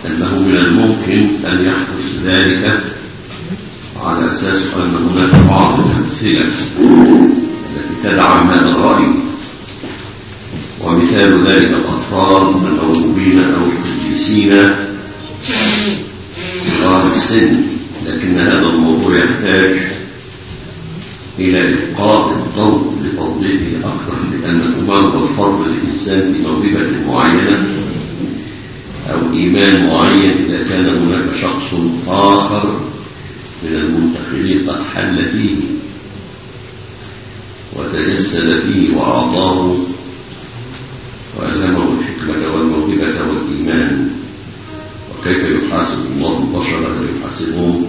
أنه من الممكن أن يحدث ذلك على أساس أن هناك بعض الأمثلة التي تدعم هذا الرأي ومثال ذلك الأطفال الموهوبين أو القديسين صغار السن لكن هذا الموضوع يحتاج إلى إلقاء الضوء لتوضيحه أكثر لأن هناك الفرق للإنسان في موهبة معينة أو إيمان معين إذا كان هناك شخص آخر من المنتخبين قد حل فيه وتجسد فيه وأعطاه وألهمه الحكمة والموهبة والإيمان وكيف يحاسب الله البشر هل يحاسبهم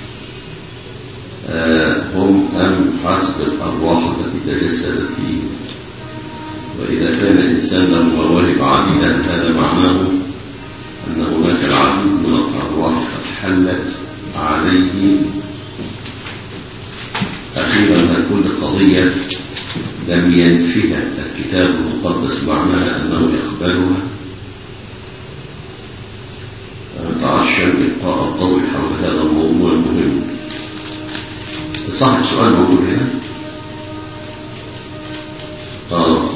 آه هم أم يحاسب الأرواح التي تجسدت فيه وإذا كان الإنسان له مواهب عديدة هذا معناه أن هناك العديد من الأرواح قد حلت عليه أخيرا كل قضية لم ينفها الكتاب المقدس معناها أنه يقبلها تعشم إلقاء الضوء حول هذا الموضوع المهم صح السؤال موجود هنا آه.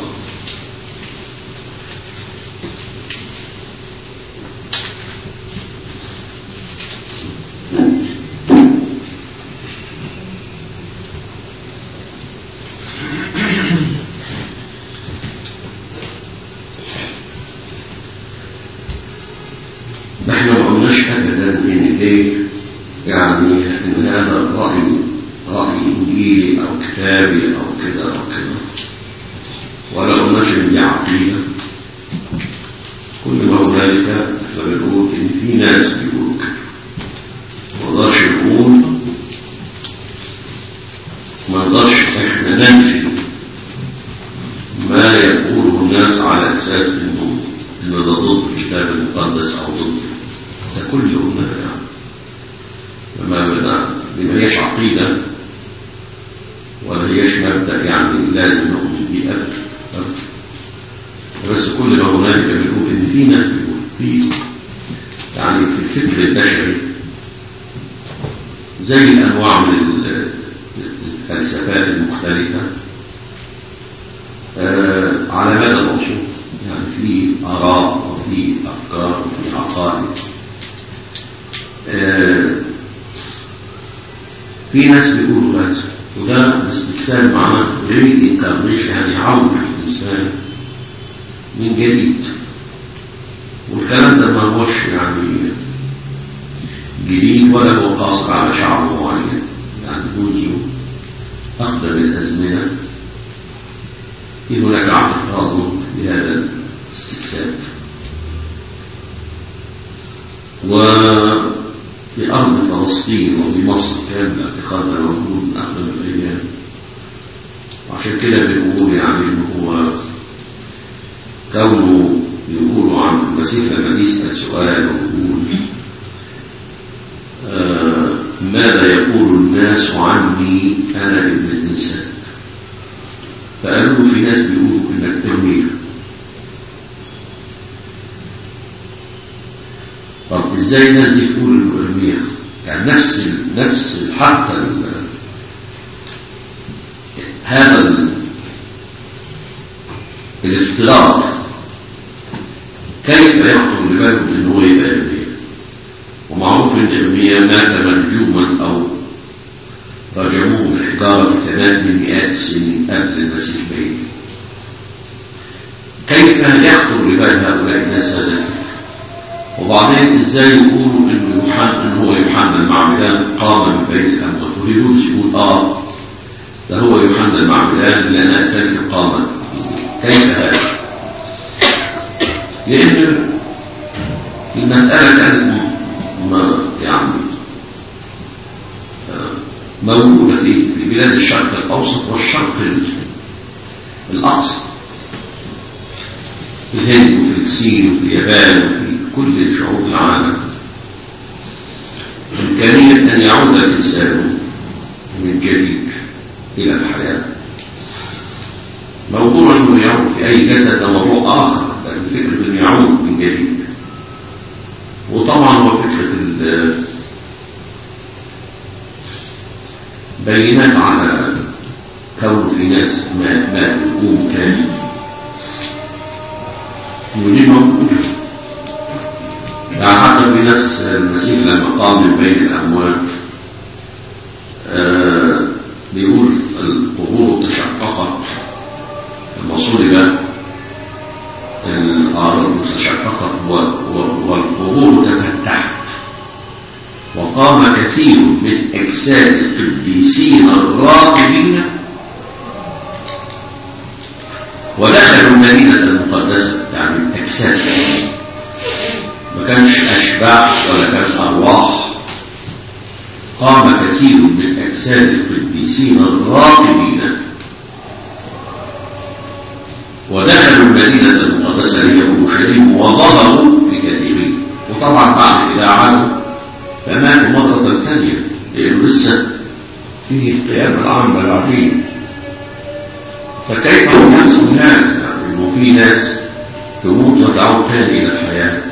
نحن ما قلناش ابدا ان ايه يعني ان هذا الراي راي انجيلي او كتابي او كده او كده ولا قلناش ان دي عقيده كل ما هنالك احنا بنقول ان في ناس بيقولوا كده ما نقدرش نقول ما نقدرش احنا ننفي ما يقوله الناس على اساس انه ان ده ضد الكتاب المقدس او ضد ده كل يوم يعني لما بدا ما هيش عقيده ولا هيش مبدا يعني لازم نؤمن بيه ابدا بس كل ما هنالك بنقول ان في ناس بيقول في يعني في الفكر البشري زي انواع من الفلسفات المختلفه آه على مدى العصور يعني في آراء وفي أفكار وفي عقائد آه في ناس بيقولوا هذا وده استكسال معناه ريد انكارنيشن يعني عودة الإنسان من جديد والكلام ده ما هوش يعني جديد ولا هو قاصر على شعب معين يعني منذ أقدم الأزمنة في هناك اعتقاد بهذا الاستكساب وفي أرض فلسطين وفي مصر كان الاعتقاد ده موجود من أقدم الأيام وعشان كده بنقول يعني إن هو كونه يقولوا عن المسيح لما يسأل سؤال ويقول آه ماذا يقول الناس عني أنا ابن الإنسان فقالوا له في ناس بيقولوا انك ترميه طب ازاي الناس دي تقول انه ارميه يعني نفس ال نفس ال حتى ال هذا ال الاختلاط كيف يخطر لبالهم ان هو يبقى ارميه ومعروف ان ارميه مات منجوما او رجعوه بالحجارة ثمان مئات السنين قبل المسيح بعيد كيف يخطر لبال هؤلاء الناس هذا الفكر وبعدين ازاي يقولوا انه يوحنا ان هو يوحنا المعمدان قام من بين الاموات وهيرودس يقول اه ده هو يوحنا المعمدان اللي انا اتاك قام كيف هذا؟ لان المساله كانت يعني موجودة في في بلاد الشرق الأوسط والشرق الأقصى في الهند وفي الصين وفي اليابان وفي كل شعوب العالم إمكانية أن يعود الإنسان من جديد إلى الحياة موضوع أنه يعود في أي جسد ده موضوع آخر لكن فكرة أنه يعود من جديد وطبعا هو فكرة ال- بينات على كون في ناس ما ما تقوم تاني ودي موجودة يعني حتى في ناس المسيح لما قام من بين الأموات آه، بيقول القبور تشققت لما صلب الأرض تشققت و- و- والقبور تفتحت وقام كثير من أجساد القديسين الراقبين ودخلوا المدينة المقدسة يعني الأجساد ما كانش أشباح ولا كان أرواح قام كثير من أجساد القديسين الراقبين ودخلوا المدينة المقدسة هي أورشليم وظهروا لكثيرين وطبعا بعد كده عادوا فماتوا مرة ثانية لأنه لسه فيه القيامة العامة بعدين فكيف يحصل هذا؟ يعني إنه في ناس تموت وتعود تاني إلى الحياة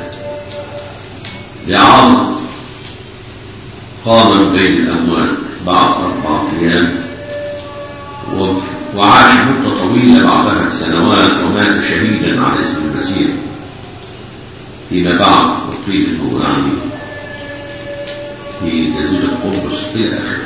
لعظم قام من بين الأموات بعد أربعة أيام و- وعاش مدة طويلة بعدها سنوات ومات شهيدا على اسم المسيح فيما بعد وقيل انه يعني في جزيرة قبرص إلى آخره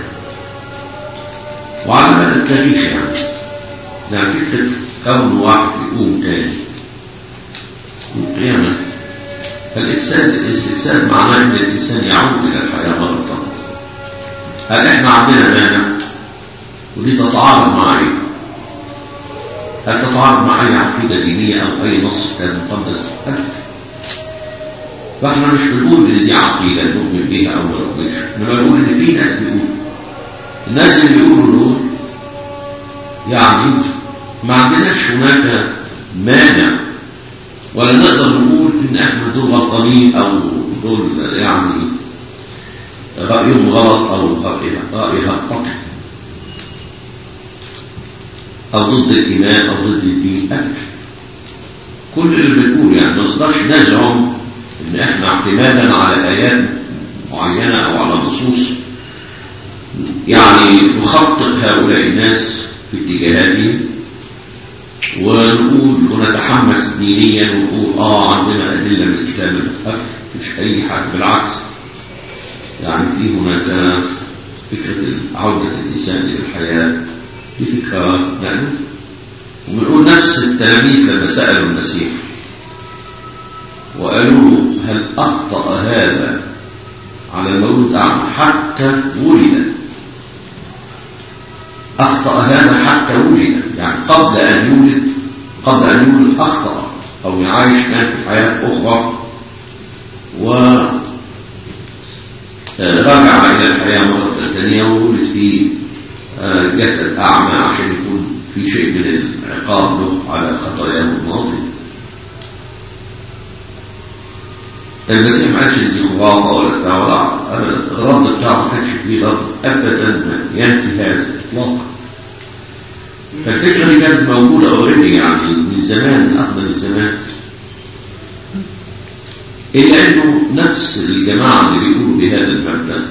وعلى مدى التاريخ يعني يعني فكرة كون واحد يقوم تاني القيامة فالإجساد الاستجساد معناه أن الإنسان يعود إلى الحياة مرة أخرى هل إحنا عندنا مانع ودي تتعارض مع إيه؟ هل تتعارض مع أي عقيدة دينية أو أي نص كتاب مقدس؟ أبدا فاحنا مش بنقول ان دي عقيده نؤمن بيها او ما نؤمنش انما بنقول ان في ناس بيقولوا الناس اللي بيقولوا دول يعني ما عندناش هناك مانع ولا نقدر نقول ان احنا دول غلطانين او دول يعني رايهم غلط او رايها خطا او ضد الايمان او ضد الدين ابدا كل اللي بنقول يعني ما نقدرش نزعم ان احنا اعتمادا على ايات معينه او على نصوص يعني نخطط هؤلاء الناس في اتجاهاتهم ونقول ونتحمس دينيا ونقول اه عندنا ادله من الكتاب المقدس مش اي حاجه بالعكس يعني في هناك فكره عوده الانسان الى الحياه دي فكره مألوفه وبنقول نفس التلاميذ لما سالوا المسيح وقالوا له هل أخطأ هذا على المولود أعمى حتى ولد أخطأ هذا حتى ولد يعني قبل أن يولد قبل أن يولد أخطأ أو يعيش كان في حياة أخرى و رجع إلى الحياة مرة ثانية وولد في جسد أعمى عشان يكون في شيء من العقاب له على خطاياه الماضية المسيح ما قالش دي خرافه ولا بتاع ولا ابدا الرد بتاعه ما كانش فيه رد ابدا ينفي هذا اطلاقا فالفكره دي كانت موجوده اوريدي يعني من زمان من اقدم الزمان الا انه نفس الجماعه اللي بيقولوا بهذا المبدا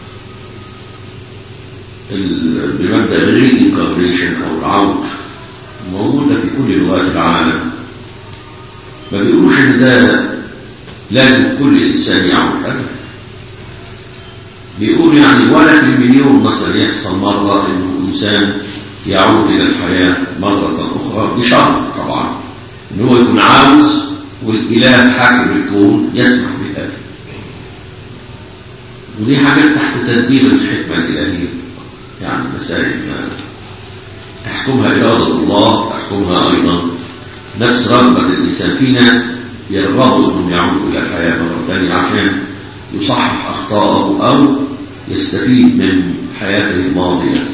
بمبدا الرينكارنيشن او العود موجوده في كل لغات العالم ما بيقولوش ان ده لازم كل إنسان يعود أبدا بيقول يعني ولا في المليون مثلا يحصل مرة إنه إنسان يعود إلى الحياة مرة أخرى بشرط طبعا إن هو يكون عاوز والإله حاكم الكون يسمح بهذا ودي حاجات تحت تدبير الحكمة الإلهية يعني مسائل تحكمها إرادة الله تحكمها أيضا نفس رغبة الإنسان في ناس يرغبوا انهم يعودوا الى الحياه مره ثانيه عشان يصحح اخطاءه او يستفيد من حياته الماضيه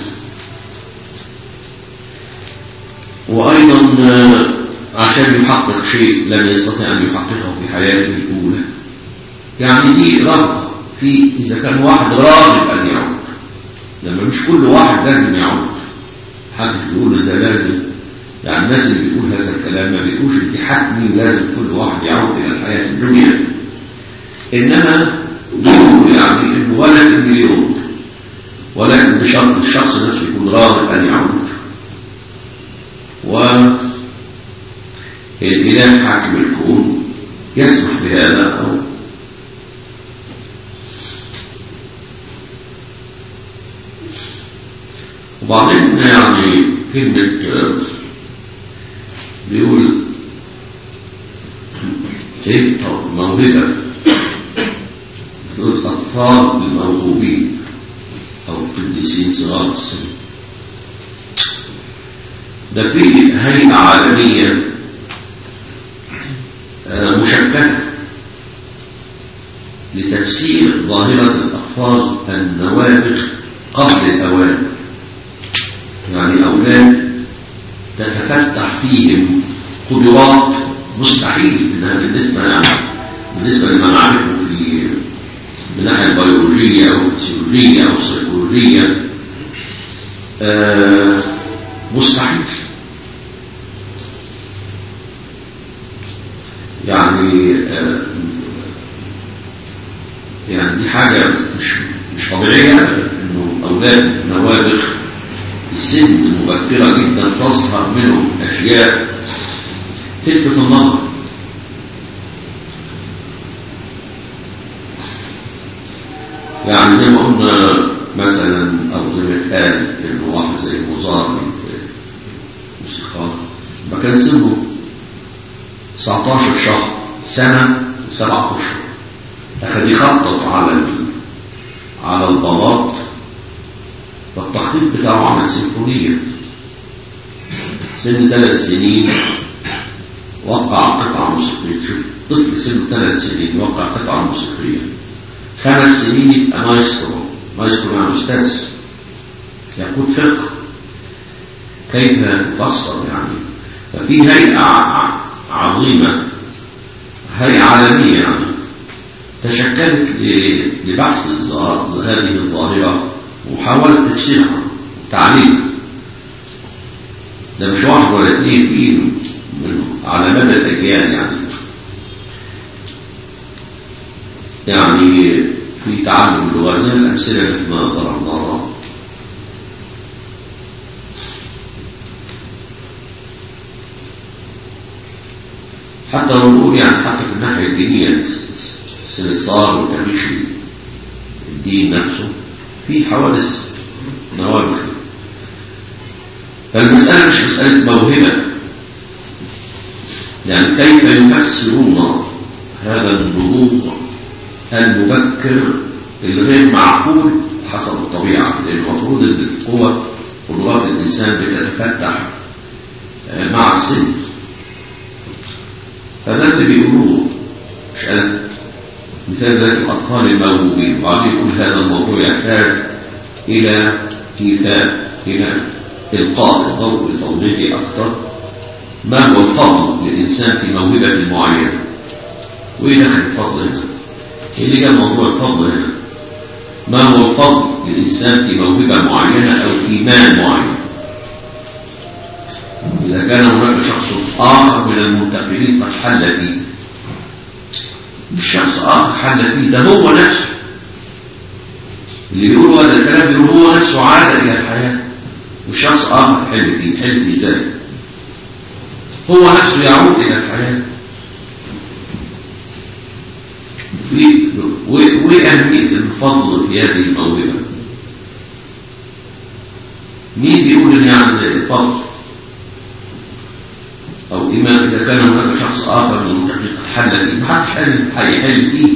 وايضا عشان يحقق شيء لم يستطع ان يحققه في حياته الاولى يعني دي رغبه في اذا كان واحد راغب ان يعود لما مش كل واحد لازم يعود حد يقول ده لازم يعني الناس اللي بيقول هذا الكلام ما بيقولش ان حتمي لازم كل واحد يعود الى الحياه الدنيا إنما بيقولوا يعني إنه ولد المليون ولكن بشرط الشخص نفسه يكون راغب أن يعود والإله حاكم الكون يسمح بهذا أو وبعدين يعني كلمة بيقول ايه موهبة دول أطفال الموهوبين أو القديسين صغار السن ده في هيئة عالمية مشكلة لتفسير ظاهرة الأطفال النوابغ قبل الأوان يعني أولاد تتفتح فيهم قدرات مستحيل انها بالنسبة يعني بالنسبة لما نعرفه في من الناحية البيولوجية أو الفسيولوجية أو السيكولوجية آه مستحيل يعني آه يعني دي حاجة مش مش طبيعية انه اولاد نوابغ السن مبكرة جدا تظهر منهم اشياء تلفت النظر يعني زي ما قلنا مثلا او زي ما اتقال انه واحد زي موزار موسيقار ما كان سنه 19 شهر سنة وسبعة اشهر اخذ يخطط على على البلاط والتخطيط بتاعه عمل سيمفونية سن ثلاث سنين وقع قطعة موسيقية شوف طفل سنه ثلاث سنين وقع قطعة موسيقية خمس سنين يبقى مايسترو مايسترو يعني أستاذ يقود فقه كيف يفسر يعني ففي هيئة عظيمة هيئة عالمية يعني تشكلت لبحث هذه الظاهرة ومحاولة تفسيرها وتعليم ده مش واحد ولا اثنين في منهم على مدى الأجيال يعني يعني في تعلم اللغة زي الأمثلة التي ما ضربناها حتى لو نقول يعني حتى في الناحية الدينية سنصار وتاريخ الدين نفسه في حوادث نوابغ فالمسألة مش مسألة موهبة يعني كيف يفسرون هذا النضوج المبكر الغير معقول حسب الطبيعة لأن المفروض أن القوة قدرات الإنسان بتتفتح مع السن فده اللي بيقولوه مش أنا مثال ذلك الأطفال الموهوبين وبعدين يقول هذا الموضوع يحتاج إلى إيثاء إلى إلقاء الضوء لتوضيحه أكثر ما هو الفضل للإنسان في موهبة معينة وإيه دخل الفضل هنا اللي جاء موضوع الفضل هنا ما هو الفضل للإنسان في موهبة معينة أو إيمان معين إذا كان هناك شخص آخر من المنتقلين قد حل فيه مش شخص آخر حل فيه ده هو نفسه اللي بيقول هذا الكلام بيقول هو نفسه عاد إلى الحياة وشخص آخر حل فيه حل فيه ذلك هو نفسه يعود إلى الحياة وأهمية الفضل في هذه الموهبة مين بيقول إن يعني الفضل أو إمام إذا كان هناك شخص آخر من المتحقق حل فيه محدش قال هيحل فيه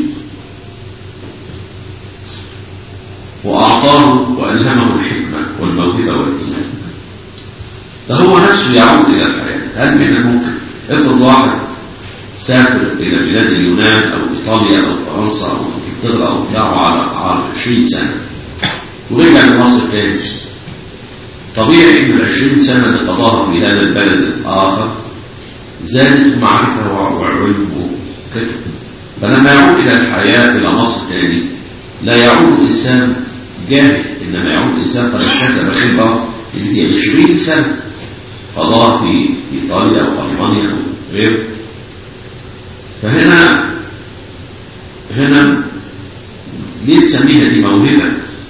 وأعطاه وألهمه الحكمة والموهبة والإيمان ده هو نفسه يعود إلى الحياة هل من الممكن افرض واحد سافر إلى بلاد اليونان أو إيطاليا أو فرنسا أو إنجلترا أو بتاعه على على 20 سنة ورجع لمصر تاني طبيعي إن ال 20 سنة اللي قضاها في هذا البلد الآخر زادت معرفة وعلم وكده فلما يعود إلى الحياة إلى مصر تاني لا يعود إنسان جاهل إنما يعود إنسان قد اكتسب خبرة اللي هي 20 سنة قضاها في إيطاليا أو ألمانيا أو غيره فهنا هنا ليه تسميها دي موهبة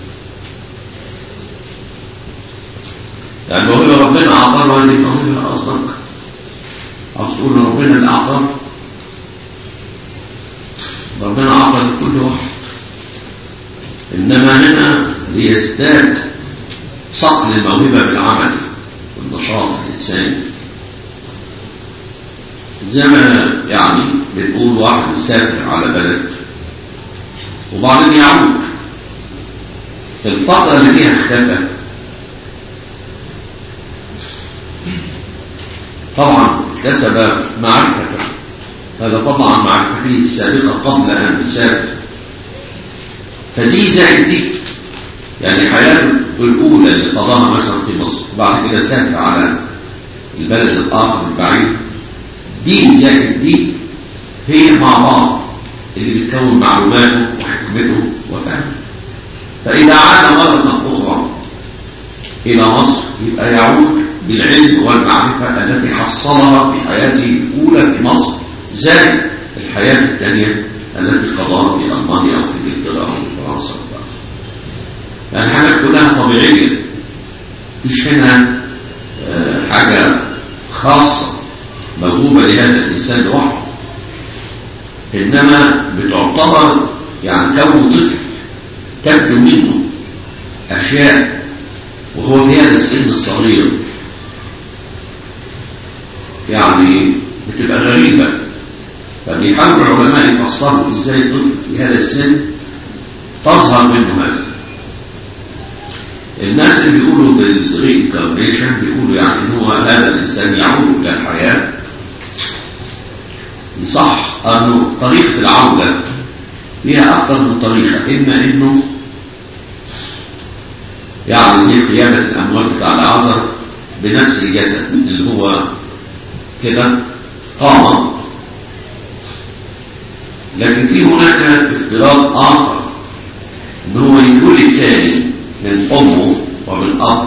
يعني موهبة ربنا أعطانا هذه الموهبة قصدك عاوز تقول ربنا اللي أعطانا ربنا أعطى لكل واحد إنما هنا ليزداد صقل الموهبة بالعمل والنشاط الإنساني زي ما يعني بنقول واحد يسافر على بلد وبعدين يعود الفترة اللي فيها اختفى طبعا اكتسب معرفة هذا طبعا معرفته السابقة قبل أن تسافر فدي زائد دي يعني حياته الأولى اللي قضاها مثلا في مصر وبعد كده سافر على البلد الآخر البعيد دي زائد دي هي مع بعض اللي بتكون معلوماته وحكمته وفهمه فإذا عاد مرة أخرى إلى مصر يبقى يعود بالعلم والمعرفة التي حصلها في حياته الأولى في مصر زائد الحياة الثانية التي قضاها في ألمانيا أو في إنجلترا أو في فرنسا يعني حاجات كلها طبيعية مفيش هنا آه، حاجة خاصة موهوبة لهذا الإنسان لوحده إنما بتعتبر يعني كون طفل تبدو منه أشياء وهو في هذا السن الصغير يعني بتبقى غريبة فبيحاول العلماء يفسروا ازاي الطفل في هذا السن تظهر منه هذا الناس اللي بيقولوا بالريكارنيشن بيقولوا يعني ان هو هذا الانسان يعود الى الحياه صح انه طريقه العوده ليها اكثر من طريقه اما انه يعني زي قياده الاموال بتاع العذر بنفس الجسد اللي هو كده قام لكن في هناك افتراض اخر ان هو يتولد تاني من امه ومن اب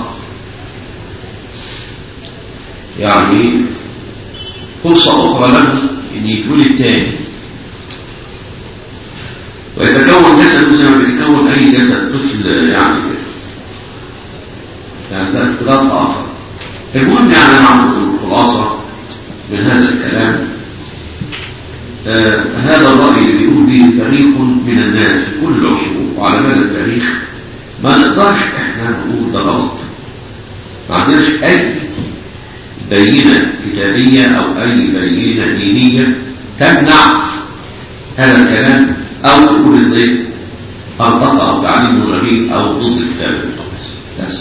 يعني فرصه اخرى له ان يتولد تاني ويتكون جسده زي ما بيتكون اي جسد طفل يعني كده يعني ده افتراض اخر المهم يعني نعمل الخلاصه من هذا الكلام آه هذا الرأي اللي بيقول به فريق من الناس في كل العصور وعلى مدى التاريخ ما نقدرش احنا نقول ده غلط ما عندناش اي بينة كتابية او اي بينة دينية تمنع هذا الكلام او تقول الضيف ارتقى او تعليم غريب او ضد الكتاب المقدس بس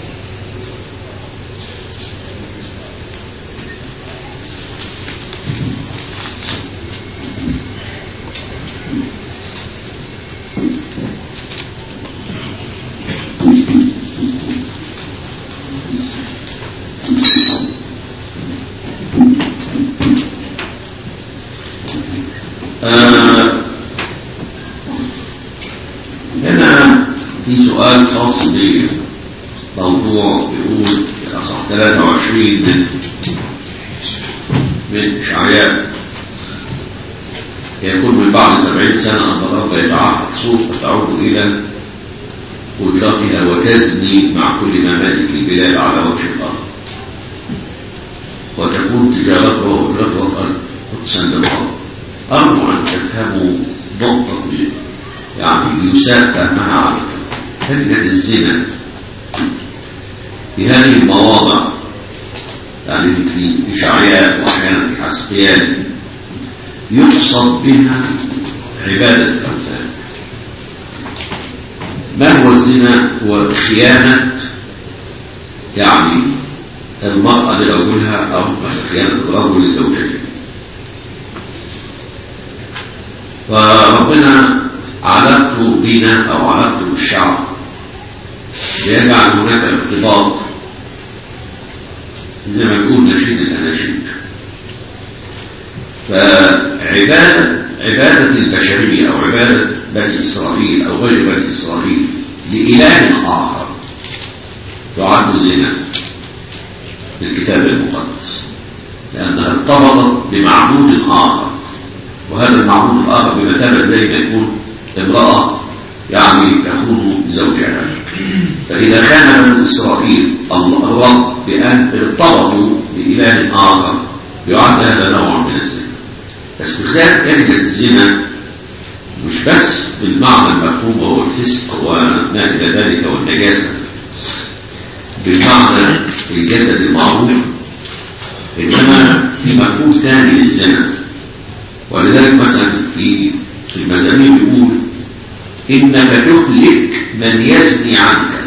آه هنا في سؤال خاص بموضوع بيقول أصح 23 من من إشعياء يكون من بعد سبعين سنة أن الرب يتعهد سوق تعود إلى قدرتها وتزني مع كل ممالك البلاد على وجه الأرض وتكون تجارته وأجرته قدسا للأرض أرجو أن تفهموا نقطة يعني يساء فهمها على كلمة الزنا في هذه المواضع يعني في إشعياء وأحيانا في حسقيان يقصد بها عبادة الأوثان ما هو الزنا هو خيانة يعني المرأة لرجلها أو خيانة الرجل لزوجته فربنا علاقته بنا أو علاقته بالشعب يجعل هناك ارتباط زي ما يقول نشيد الأناشيد فعبادة عبادة البشرية أو عبادة بني إسرائيل أو غير بني إسرائيل لإله آخر يعد زنا في الكتاب المقدس لأنها ارتبطت بمعبود آخر وهذا المعبود الآخر بمثابة زي ما يكون امرأة يعني تكون زوجها فإذا كان بنو إسرائيل الله الرب بأن ارتبطوا بإله آخر يعد هذا نوع من الزنا استخدام كلمة الزنا مش بس بالمعنى المفهوم وهو الفسق وما إلى ذلك والنجاسة بالمعنى الجسد المعروف إنما في مفهوم ثاني للزنا ولذلك مثلا في المزامير يقول إنك تهلك من يزني عنك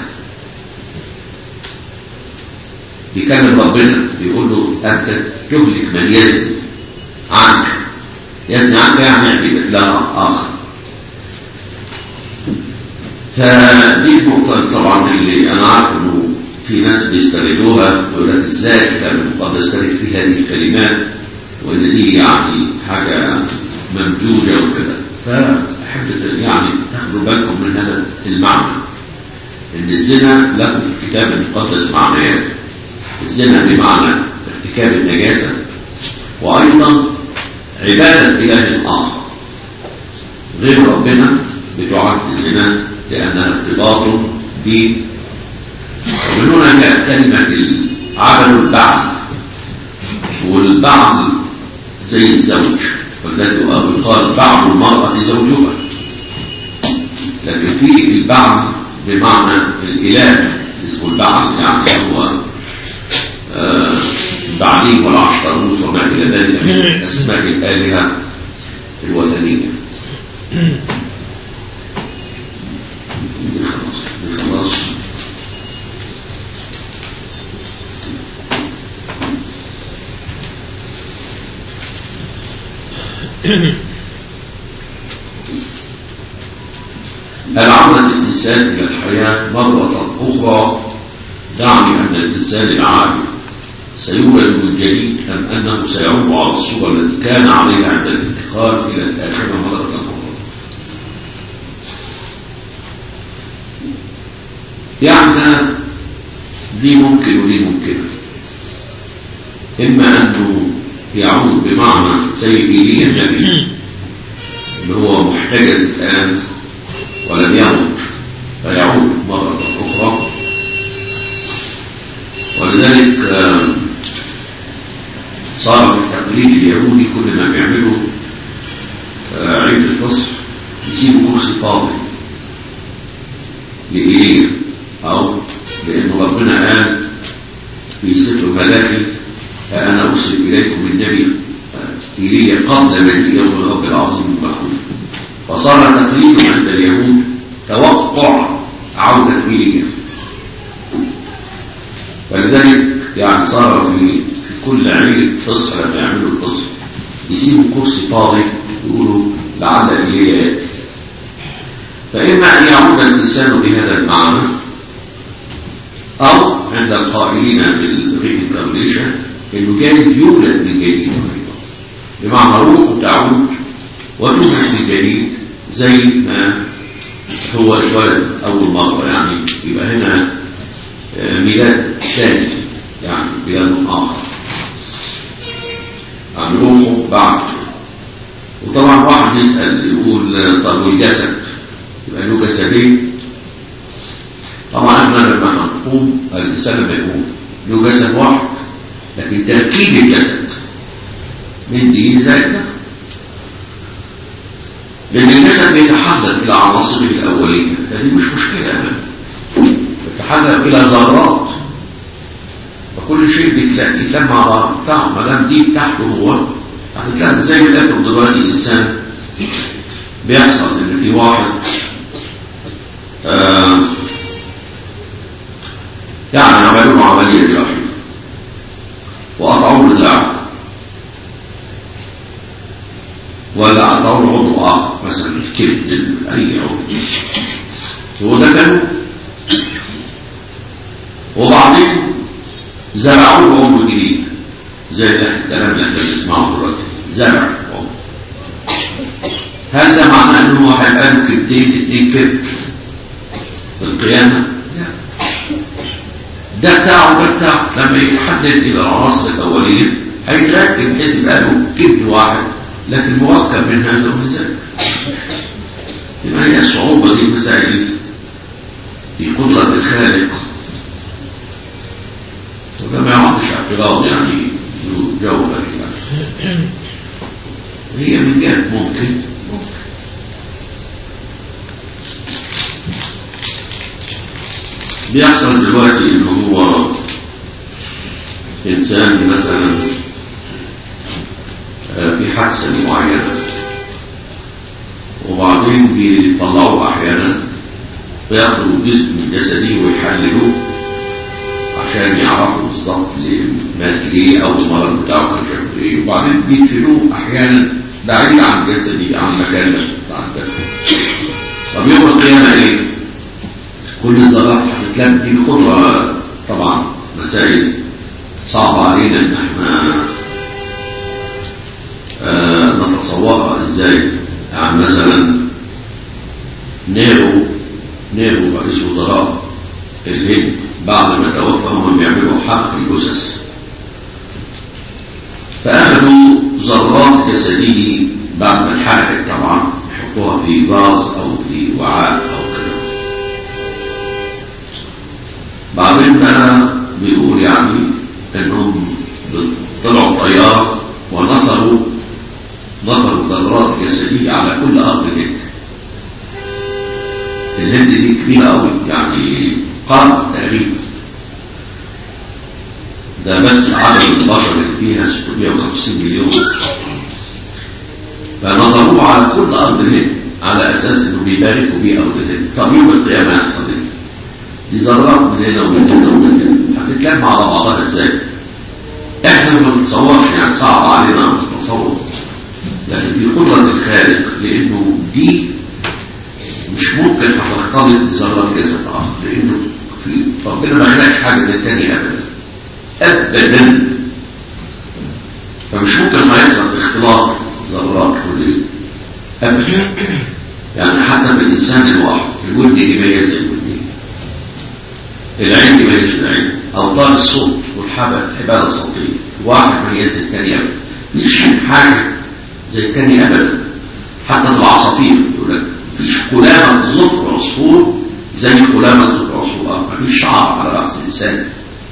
بيكلم ربنا بيقول له أنت تهلك من يزني عنك يزني عنك يعني يعبدك لا آخر فدي النقطة طبعا اللي أنا عارف إنه في ناس بيستغلوها ويقول لك إزاي الكتاب المقدس ترك في هذه الكلمات وإن دي يعني حاجة ممجوجة وكده فأحب يعني تاخدوا بالكم من هذا المعنى إن الزنا له في الكتاب المقدس معنيات الزنا بمعنى ارتكاب النجاسة وأيضا عبادة إله آخر غير ربنا بتعد الزنا لأنها ارتباط ب ومن هنا جاءت كلمة عمل البعل والبعل زي الزوج والذي يقال بعض المرأة زوجها لكن في البعل بمعنى الإله اسمه البعل يعني هو آه البعليم والعشتروت وما إلى ذلك من أسماء الآلهة الوثنية خلاص خلاص هل عودة الإنسان إلى الحياة مرة أخرى دعني أن الإنسان العاقل سيولد من جديد أم أنه سيعود على الصورة التي كان عليها عند الانتقال إلى الآخرة مرة أخرى يعني دي ممكن ودي ممكنة إما أنه يعود بمعنى زي إيليا النبي اللي هو محتجز الآن ولم يمت فيعود مرة أخرى ولذلك صار في التقليد اليهودي كل ما بيعملوا عيد الفصل يسيبوا كرسي فاضي لإيليا أو لأن ربنا قال في سفر ملاكي فأنا أرسل إليكم النبي إيليا قبل من يوم الرب العظيم المخوف فصار تقليد عند اليهود توقع عودة إيليا فلذلك يعني صار في, في كل عيد فصح لما يعملوا الفصح يسيبوا كرسي فاضي يقولوا لعل إيليا يأتي فإما أن يعود الإنسان بهذا المعنى أو عند القائلين بالرينكارنيشن إنه جايز يولد من جديد بمعنى روحه تعود وتولد من جديد زي ما هو اتولد أول مرة يعني يبقى هنا ميلاد ثاني يعني ميلاد آخر عن روحه بعد وطبعا واحد يسأل يقول طب والجسد يبقى له جسدين طبعا احنا لما هنقوم الانسان لما يقوم له جسد واحد لكن تركيب الجسد من دي ذلك لان الجسد بيتحلل الى عناصره الاوليه فدي مش مشكله ابدا يتحلل الى ذرات فكل شيء بيتلم مع بعض بتاعه ما دام دي بتاعته هو هتلاقي زي ما لكم دلوقتي الانسان بيحصل ان في واحد آه يعني عملوا له عملية جراحية وقطعوا له اللعب ولا قطعوا له عضو آخر مثلا الكبد أي عضو هو ده كانوا وبعدين زرعوا له عضو جديد زي الكلام اللي احنا بنسمعه دلوقتي زرع عضو هل ده معناه ان هو هيبقى له كبدين كبدين كبد في القيامه؟ لا ده بتاعه ده بتاعه لما يتحدد الى العناصر الاوليه هيتركب بحيث يبقى له كبد واحد لكن مركب من هذا ومن ذاك لما هي الصعوبة دي مسائل في قدرة الخالق وده ما يعطش اعتراض يعني جوهر هي من جهة ممكن ممكن بيحصل دلوقتي ان هو انسان مثلا آه، في حادثة معينة وبعدين بيطلعوه احيانا وياخدوا جزء من جسده ويحللوه عشان يعرفوا بالظبط مات ليه او المرض بتاعه كان شكله ايه وبعدين بيدفنوه احيانا بعيد عن جسدي عن مكان بتاع الدفن طب يوم القيامه ايه؟ كل الذرات هتتلم دي خضره طبعا مسائل صعبه علينا ان احنا آه نتصورها ازاي يعني مثلا نيرو نيرو رئيس وزراء الهند بعد ما توفى هم بيعملوا حق الجثث فأخذوا ذرات جسده بعد ما اتحرقت طبعا يحطوها في فاز أو في وعاء أو كذا بعدين بقى بيقول يعني انهم طلعوا طيار ونصروا نصروا ذرات جسديه على كل ارض الهند الهند دي كبيره قوي يعني قرن تقريبا ده بس عدد البشر اللي فيها 650 مليون فنظروه على كل ارض الهند على اساس انه بيباركوا بيه ارض الهند طب يوم القيامه يحصل ايه؟ دي ذرات من هنا ومن هنا ومن هنا هتتلم على بعضها ازاي؟ احنا ما بنتصورش يعني صعب علينا ان نتصور لكن دي قدره الخالق لانه دي مش ممكن هتختلط بذرات جسد اخر لانه في ربنا ما خلقش حاجه زي الثانيه ابدا ابدا فمش ممكن ما يحصل اختلاط ذرات كل ابدا يعني حتى في الانسان الواحد الودن يميز الودن العين يميز العين اوتار الصوت والحبل الحبال الصوتيه واحد ميز الثاني ابدا مش حاجه زي الثاني ابدا حتى العصافير يقول لك مفيش كلامه ظفر عصفور زي كلامه ظفر عصفور مفيش شعر على راس الانسان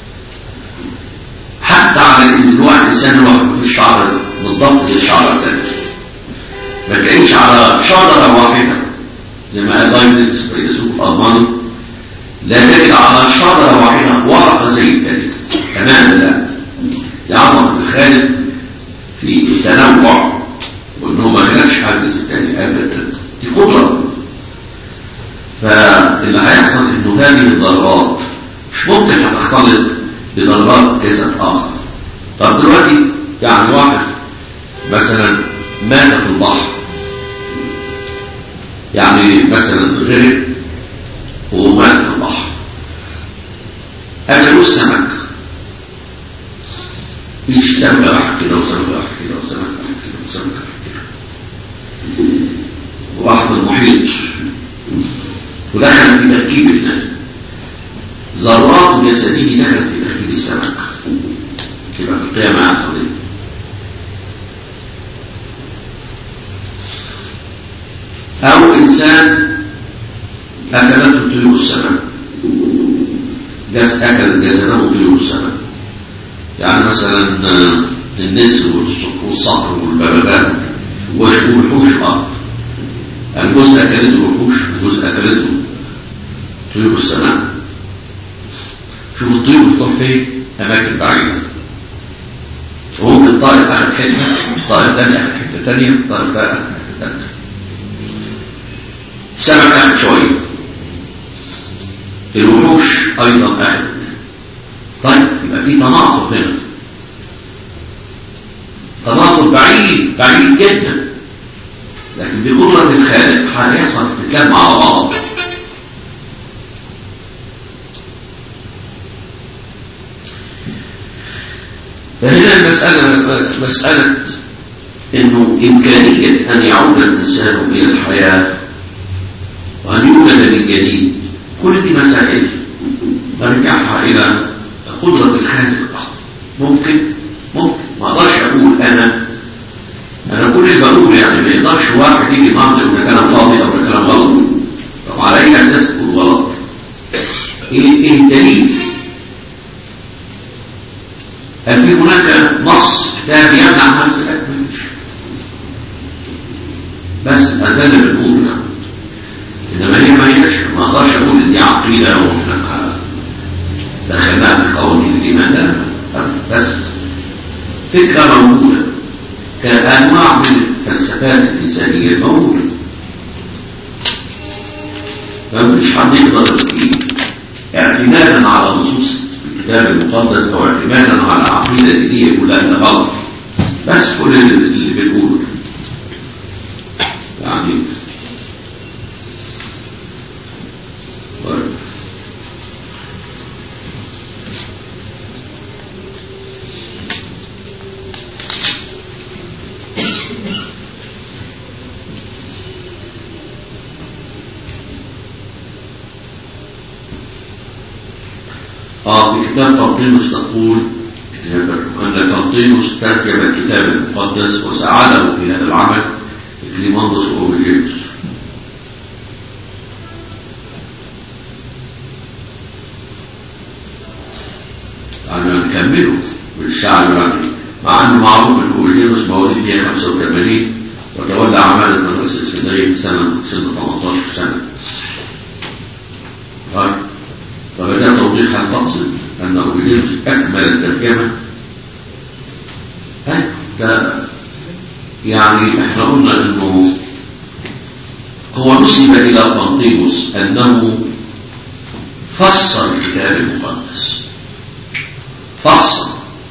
حتى على الواحد الانسان الواحد مفيش شعر بالضبط زي الشعر الثاني ما تلاقيش على شجره واحده زي ما قال لايبنز فيلسوف الالماني لا تجد على شجره واحده ورقه زي الثانيه تماما لا دي عظمه الخالق في التنوع وانه ما خلقش حاجه زي الثاني ابدا دي قدره فاللي هيحصل انه هذه الذرات مش ممكن هتختلط بذرات جسد اخر طب دلوقتي يعني واحد مثلا مات في البحر يعني مثلا غرق ومات في البحر اكلوا السمك مفيش سمكه واحد كده وسمكه واحد كده وسمكه واحد كده وسمكه واحد كده وراح في المحيط ودخل في تركيب الناس ذرات جسده دخلت في تركيب السمك يبقى في القيامة يحصل ايه؟ أو إنسان أكلته طيور السماء جس أكلت جسده طيور السماء يعني مثلا النسر والصقر والببغاء وحوش الأرض الجزء أكلته الوحوش الجزء أكلته طيور السماء شوف الطيور بتروح فين أماكن بعيدة وممكن الطائر أخذ حتة الطائر ثاني أخذ حتة ثانية الطائر ثاني أخذ حتة ثانية السمك أخذ شوية الوحوش أيضا أخذ طيب يبقى في تناصر هنا تناصر بعيد بعيد جدا لكن بقدرة الخالق هيحصل تتلم على بعض فهنا المسألة مسألة انه امكانية ان يعود الانسان الى الحياة وان يولد من جديد كل دي مسائل برجعها الى قدرة الخالق ممكن ممكن ما اقدرش اقول انا انا كل كل اللي بقوله يعني ما يقدرش واحد يجي النهارده يقول ده كلام فاضي او ده كلام غلط طب على اي اساس تقول غلط؟ ايه ايه الدليل؟ هل في هناك نص كتاب يمنع نفس الأكل؟ بس هذا اللي بنقوله يعني انما هي ما هيش ما اقدرش اقول ان دي عقيده واحنا دخلناها في قوانين الايمان لا بس فكره موجوده كانواع من الفلسفات الانسانيه موجوده فمش حد يقدر اعتمادا على نصوص الكتاب المقدس او اعتمادا على عقيده دينيه يقول لا ده غلط بس كل اللي بنقوله يعني طيب. اه في كتاب تلطيمس تقول أن تلطيمس ترجم الكتاب المقدس وساعده في هذا العمل كليماندوس وأوبيجيتوس يعني نكمله بالشعر يعني مع انه معروف ان اوبيجيتوس مواليد فيها 85 وتولى اعمال المدرسه الاسكندريه في سنه سنه 18 سنه. طيب فبدا توضيح هل تقصد ان اوبيجيتوس اكمل الترجمه؟ طيب ده يعني احنا قلنا انه هو نسب الى طنطيوس انه فسر الكتاب المقدس فصل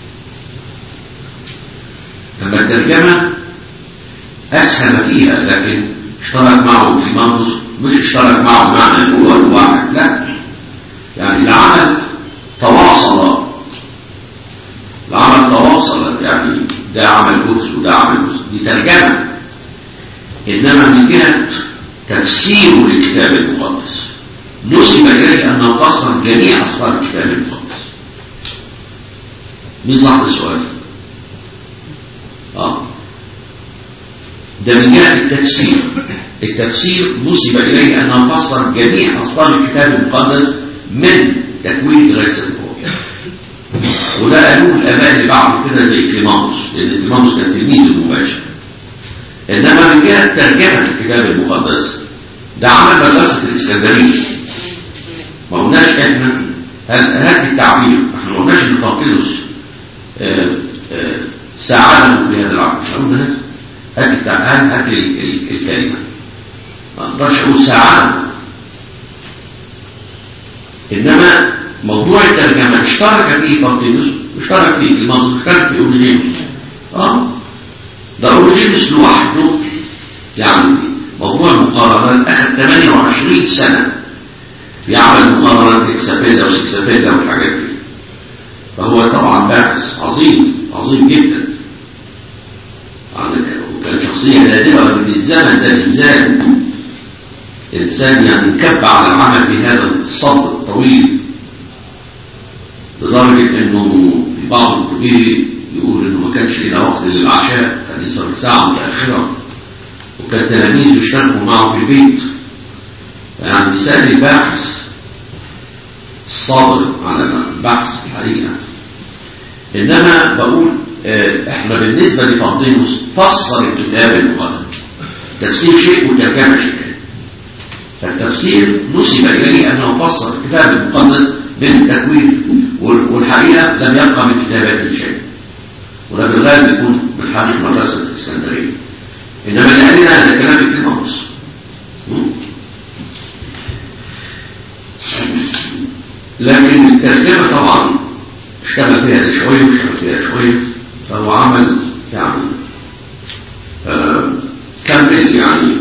اما الترجمه اسهم فيها لكن اشترك معه في منطق مش اشترك معه معنى الاول واحد لا يعني العمل تواصل العمل تواصل يعني ده عمل جزء وده عمل جزء دي ترجمة إنما من جهة تفسير للكتاب المقدس نسب إليه أنه فسر جميع أسفار الكتاب المقدس مين صاحب السؤال؟ آه ده من جهة التفسير التفسير نسب إليه أنه فسر جميع أسفار الكتاب المقدس من تكوين لغاية سنة وده قالوه الاباء اللي بعد كده زي كليمانوس لان كليمانوس كان تلميذ المباشر انما من جهه ترجمه الكتاب المقدس ده عمل مدرسه الاسكندريه ما قلناش احنا هات التعبير احنا ما قلناش ان طاقيلوس ساعده في هذا العمل احنا قلنا هات هات هات الكلمه ما اقدرش اقول ساعده انما موضوع الترجمة اشترك فيه طنطيوس اشترك فيه المنطق اشترك فيه أوريجينوس اه ده أوريجينوس لوحده يعني موضوع المقارنات أخذ 28 سنة في عمل مقارنات إكسافيدا وسكسافيدا والحاجات دي فهو طبعا باحث عظيم عظيم جدا يعني كان شخصية نادرة في الزمن ده بالذات إنسان يعني كب على العمل بهذا الصبر الطويل لدرجة انه في بعض الكتب يقول انه ما كانش لنا وقت للعشاء كان يصل ساعة متأخرة وكان تلاميذ بيشتركوا معه في البيت يعني مثال الباحث الصابر على البحث الحقيقة انما بقول اه احنا بالنسبة لتنظيموس فسر الكتاب المقدس تفسير شيء والترجمة شيء فالتفسير نسب إليه أنه فسر الكتاب المقدس بالتكوين والحقيقة لم يبقى من كتاباته شيء ولكن الغالب يكون من حديث مدرسة الإسكندرية إنما اللي قال لنا هذا كلام ابن مقص لكن الترجمة طبعا اشتغل فيها ده شوية واشتغل فيها شوية فهو عمل يعني آه كمل يعني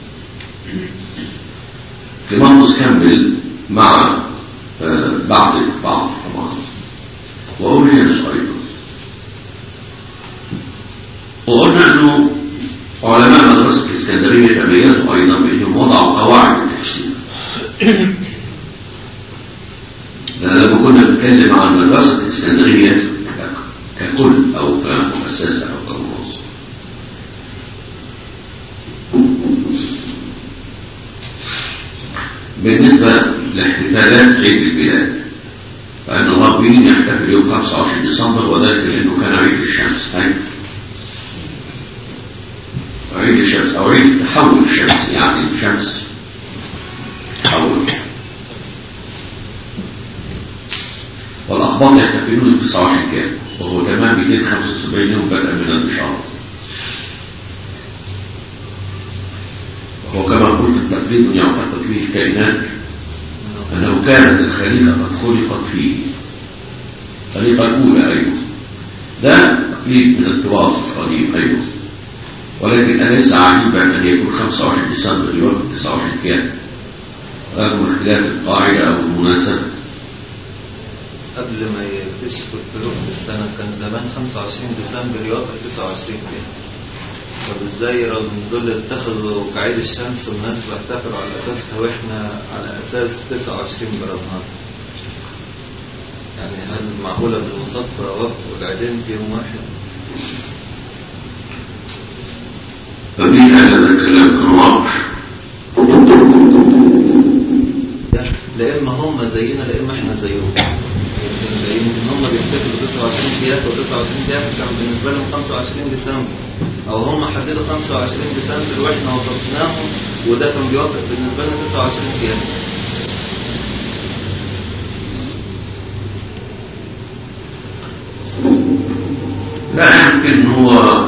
كليمانوس كمل مع آه بعض بعض طبعا وأورينوس أيضا وقلنا أنه علماء مدرسة الإسكندرية تميزوا أيضا بأنهم وضعوا قواعد التفسير لما كنا بنتكلم عن مدرسة الإسكندرية ككل أو كمؤسسة أو كمنظمة بالنسبة لاحتفالات عيد الميلاد فإن الله بيجي يحتفل يوم 25 ديسمبر وذلك لأنه كان عيد الشمس أيوة عيد الشمس أو عيد تحول الشمس يعني الشمس تحول والأخبار يحتفلون ب 29 كام وهو تمام 275 يوم بدءا من الإشارة وهو كما قلت التقليد يعتقد فيه الكائنات أنه كانت الخليقة قد خلقت فيه الخليقة الأولى أيضا ده تقليد من التراث القديم أيضا ولكن أليس عجيبا أن يكون 25 ديسمبر يوم 29 كام رغم اختلاف القاعدة أو المناسبة قبل ما يكتشفوا الفروق في السنة كان زمان 25 ديسمبر يوافق 29 كده طب ازاي رغم دول اتخذوا كعيد الشمس والناس بيحتفلوا على اساسها واحنا على اساس 29 برمضان يعني هل معقولة بالمصادفة وافقوا العيدين في يوم واحد؟ فمين قال هذا الكلام كان واضح لا اما هم زينا لا اما احنا زيهم يمكن هم بيحتفلوا 29 كياك و29 كياك كان بالنسبه لهم 25 ديسمبر او هم حددوا 25 ديسمبر واحنا وافقناهم وده كان بيوافق بالنسبه لنا 29 كياك لا يمكن هو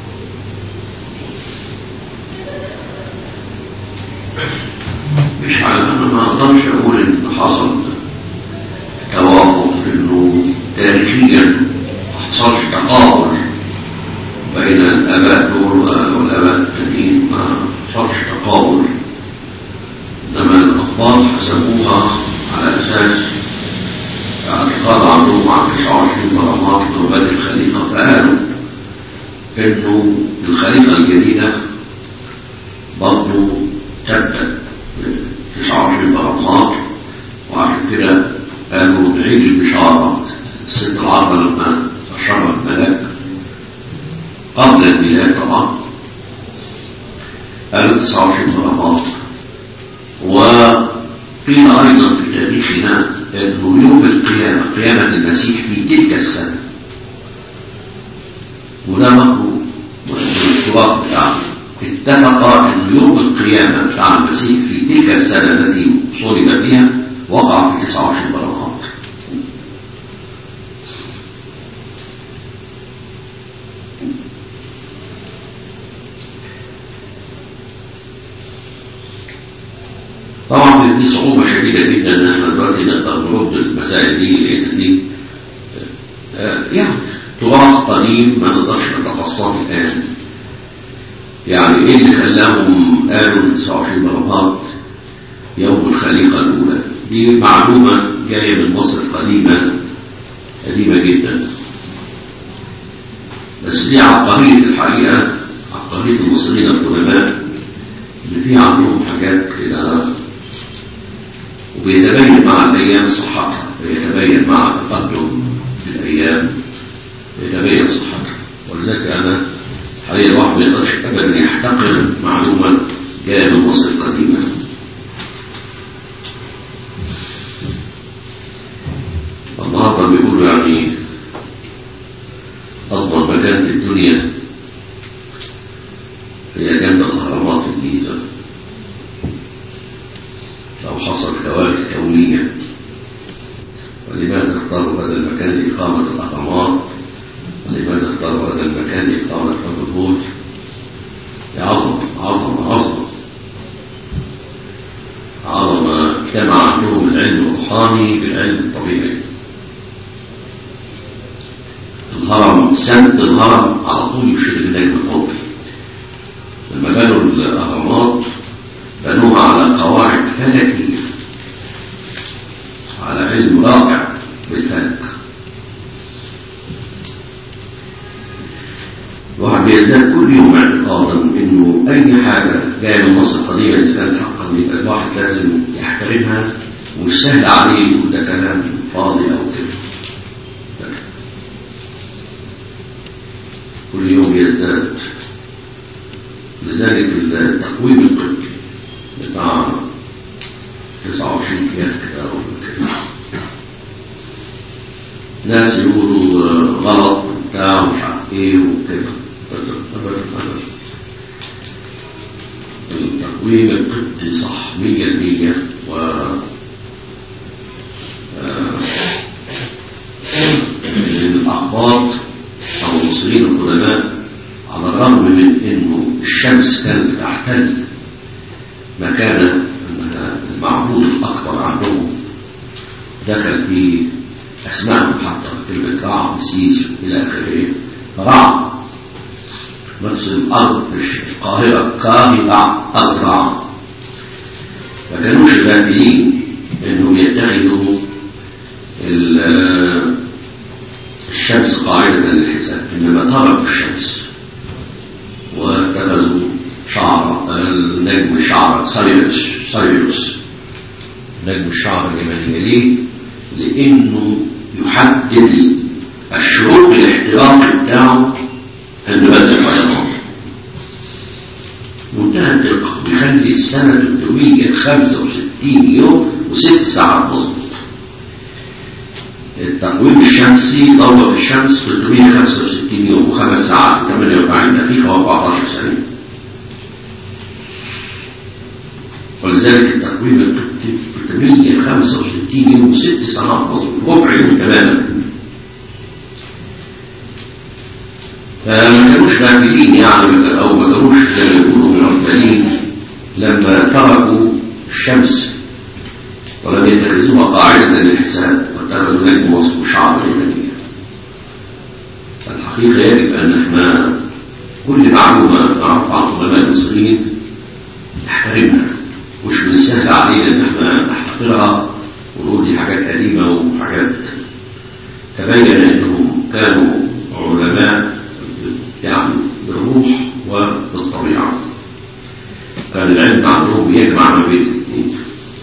مش عارف انا ما اقدرش اقول ان حصل توافق انه تاريخيا ما حصلش تقابل بين الاباء دول والاباء التانيين ما حصلش تقابل انما الاخبار حسبوها على اساس اعتقاد عندهم عن 29 برامات وبدء الخليقه فقالوا انه الخليقه الجديده برضه تبدا 29 برامات وعشان كده قالوا نعيد البشارة الست العربة لما بشرها الملاك قبل الميلاد طبعا قالوا 29 برامات وقيل أيضا في تاريخنا أنه يوم القيامة قيامة المسيح في تلك السنة وده مفهوم الاتفاق بتاعنا اتفق أن يوم القيامة بتاع المسيح في تلك السنة التي صلب فيها وقع في 29 برامات طبعا دي صعوبة شديدة جدا ان احنا دلوقتي نقدر نرد المسائل دي لان دي آه يعني تراث قديم ما نقدرش نتفصله الان يعني ايه اللي خلاهم قالوا 29 برهات يوم الخليقة الأولى دي معلومة جاية من مصر القديمة قديمة جدا بس دي عبقرية الحقيقة عبقرية المصريين القدماء اللي فيها عندهم حاجات كده وبيتبين مع الأيام صحتها بيتبين مع التقدم في الأيام بيتبين صحتها ولذلك أنا حقيقة الواحد ما يقدرش أبدا يحتقر معلومة جاية من مصر القديمة النهارده بيقولوا يعني أفضل مكان في الدنيا هي جنب الأهرامات في الجيزة لو حصل كوارث كونية ولماذا اختاروا هذا المكان لإقامة الأهرامات ولماذا اختاروا هذا المكان لإقامة أبو الهول عظمة عظمة عظمة عظمة اجتمع عندهم العلم الروحاني بالعلم الطبيعي الهرم سد الهرم على طول يشير النجم القطبي لما بنوا الأهرامات بنوها على قواعد فلكية على علم رائع بالفلك الواحد بيزداد كل يوم اعتقادا انه اي حاجه جايه من مصر القديمه اذا كانت حقا يبقى الواحد لازم يحترمها ومش سهل عليه يقول ده كلام فاضي او كده كل يوم يزداد لذلك التقويم القبطي بتاع شركيات كده أو كده ناس يقولوا آه، غلط وبتاع ومش عارف ايه وكده أبدا أبدا أبدا التقويم القبطي صح مية المية و آه، الأخبار أو المصريين القدماء على الرغم من أنه الشمس كانت تحتل مكانة أنها المعبود الأكبر عندهم دخل في أسمائهم حتى كلمة رع سيس إلى آخره رع نفس الأرض القاهرة كاهرة أرع ما كانوش غافلين انهم يتخذوا ال- الشمس قاعدة للحساب إنما تركوا الشمس واتخذوا شعر النجم الشعر ساريوس ساريوس نجم الشعر اليمنية ليه؟ لأنه يحدد الشروق الاحتراقي بتاعه عند بدء الفيضان منتهى الدقة بيخلي السنة 365 يوم وست ساعات مظبوط التقويم الشمسي دورة الشمس 365 يوم وخمس ساعات 48 دقيقة و14 ثانية ولذلك التقويم القبطي 365 يوم وست ساعات مظبوط ربع يوم تماما فما كانوش غافلين يعني او ما كانوش زي ما يقولوا غفلين لما تركوا الشمس ولم يتخذوها قاعدة للحساب واتخذوا نجم وصف شعب اليمنية الحقيقة يجب أن احنا كل معلومة نعرف عن علماء المصريين نحترمها مش من السهل علينا ان احنا نحتقرها ونقول دي حاجات قديمة وحاجات تبين انهم كانوا علماء يعني بالروح وبالطبيعة كان العلم عندهم يجمع ما بين الاثنين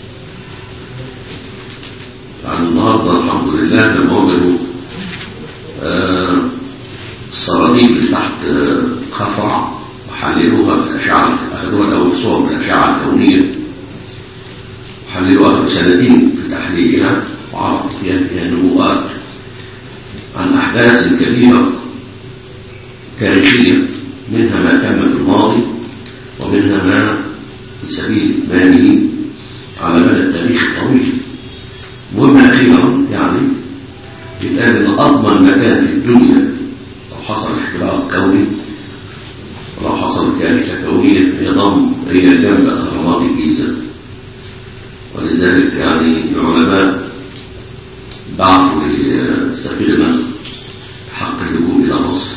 يعني النهارده الحمد لله لما وجدوا آه، الصناديق اللي تحت آه، خفرع وحللوها بالأشعة أخذوها الأول صور بالأشعة الكونية وحللوا آخر سنتين في تحليلها وعرفوا فيها فيها نبوءات عن أحداث كبيرة كارثية منها ما تم في الماضي ومنها ما في سبيل إتمامه على مدى التاريخ الطويل مهم أخيرا يعني يتقال إن أضمن مكان في الدنيا لو حصل احتراق كوني ولو حصل كارثة كونية هي ضم هي جنب أهرامات الجيزة ولذلك يعني العلماء بعثوا لسفينة حق اللجوء إلى مصر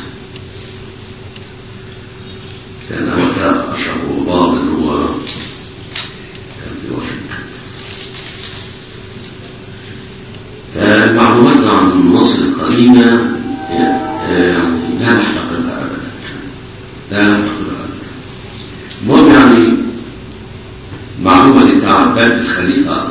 كان وقتها أشرف غبار اللي هو كان في واشنطن فالمعلومات عن مصر القديمة يعني لا نحتقرها أبدا لا نحتقرها أبدا المهم يعني معلومة دي بتاع باب الخليفة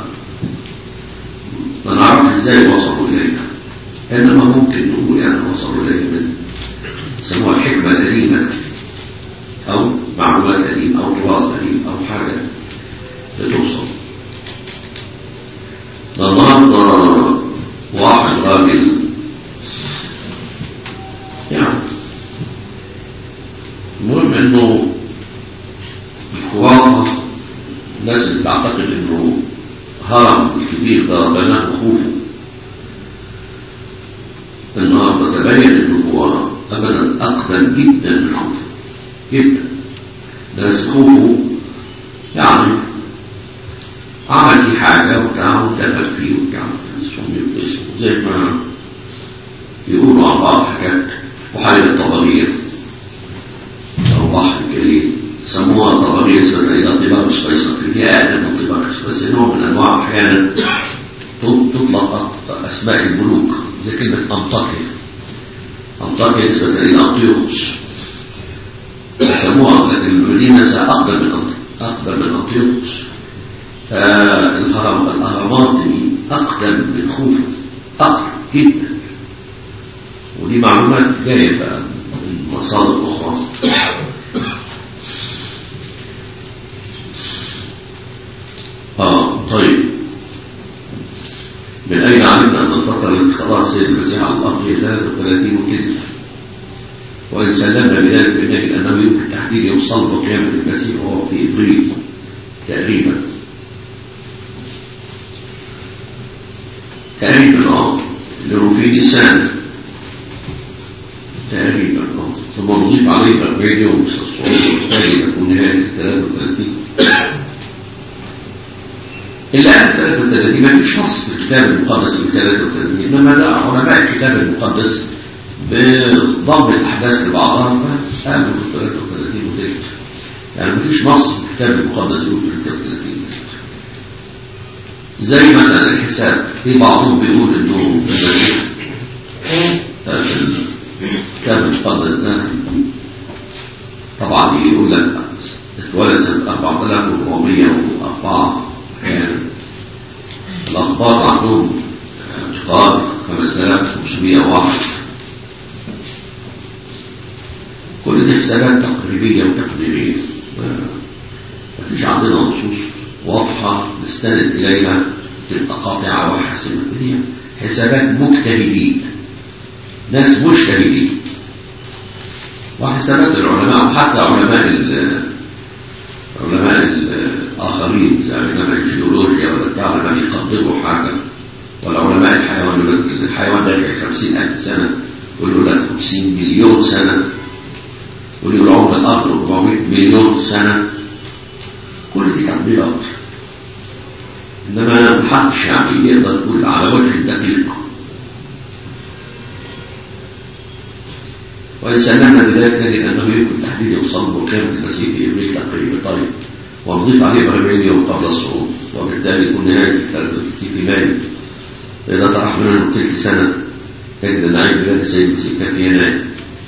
ما نعرفش ازاي وصلوا إليها إنما ممكن نقول يعني وصلوا إليها من يسموها الحكمة القديمة أو معلومات قديمة أو تراث قديم أو حاجة بتوصل النهارده واحد راجل يعني المهم انه الخرافة الناس اللي تعتقد انه هرم الكبير ده بناه خوفه النهارده تبين انه هو ابدا اقدم جدا من خوفه جدا بس خوفه يعني عمل فيه حاجة وبتاع ودخل فيه وبتاع سمي باسمه زي ما يقولوا عن بعض حاجات بحيرة الطبرية أو بحر الجليل سموها الطبرية نسبة إلى طباق سويسرا هي أقل من طباق بس نوع من أنواع أحيانا تطلق أسماء الملوك زي كلمة أنطاكيا أنطاكيا نسبة إلى أنطيوخوس سموها لكن المدينة أقدم من أقدم من أنطيوخوس فالهرم الأهرامات دي أقدم من خوفو أقدم جدا ودي معلومات جاية بقى من مصادر أخرى آه طيب سيد المسيح على الأرض هي 33 وكده وإن سلمنا بذلك بنجد أنه يمكن تحديد يوصل له قيامة المسيح وهو في إبريل تقريبا تقريبا اه اللي في نيسان تقريبا اه ثم نضيف عليه 40 يوم الصعود والتالي يكون نهاية 33 إلا أن 33 ما فيش نص في الكتاب المقدس في 33 إنما ده علماء الكتاب المقدس بضم الأحداث لبعضها فقالوا في 33 وتلت يعني ما فيش نص في الكتاب المقدس يقول في 33 زي مثلا الحساب في بعضهم بيقول انه المسيح الكتاب المقدس ده طبعا يقول لك اتولد سنة 4404 احيانا الاخبار عندهم اعتقاد 5501 كل دي حسابات تقريبية وتقديرية مفيش عندنا نصوص واضحة نستند إليها تبقى قاطعة وحاسمة هي حسابات مجتهدين ناس مجتهدين وحسابات العلماء وحتى علماء علماء الآخرين زي علماء الجيولوجيا ولا بتاع لما يقدروا حاجة ولا علماء الحيوان يقول لك الحيوان ده في 50000 سنة يقولوا لك 50 مليون سنة واللي عمر الأرض 400 مليون سنة كل دي تقديرات إنما محدش يعني يقدر يقول على وجه الدقيق وإن سلمنا بذلك نجد أنه يمكن تحديد يوصل له قيمة المسيح في إبريل تقريبا طيب ونضيف عليه 40 يوم قبل الصعود وبالتالي يكون نهاية في مايو فإذا طرح منه تلك سنة تجد أن عيد ميلاد السيد المسيح كان في يناير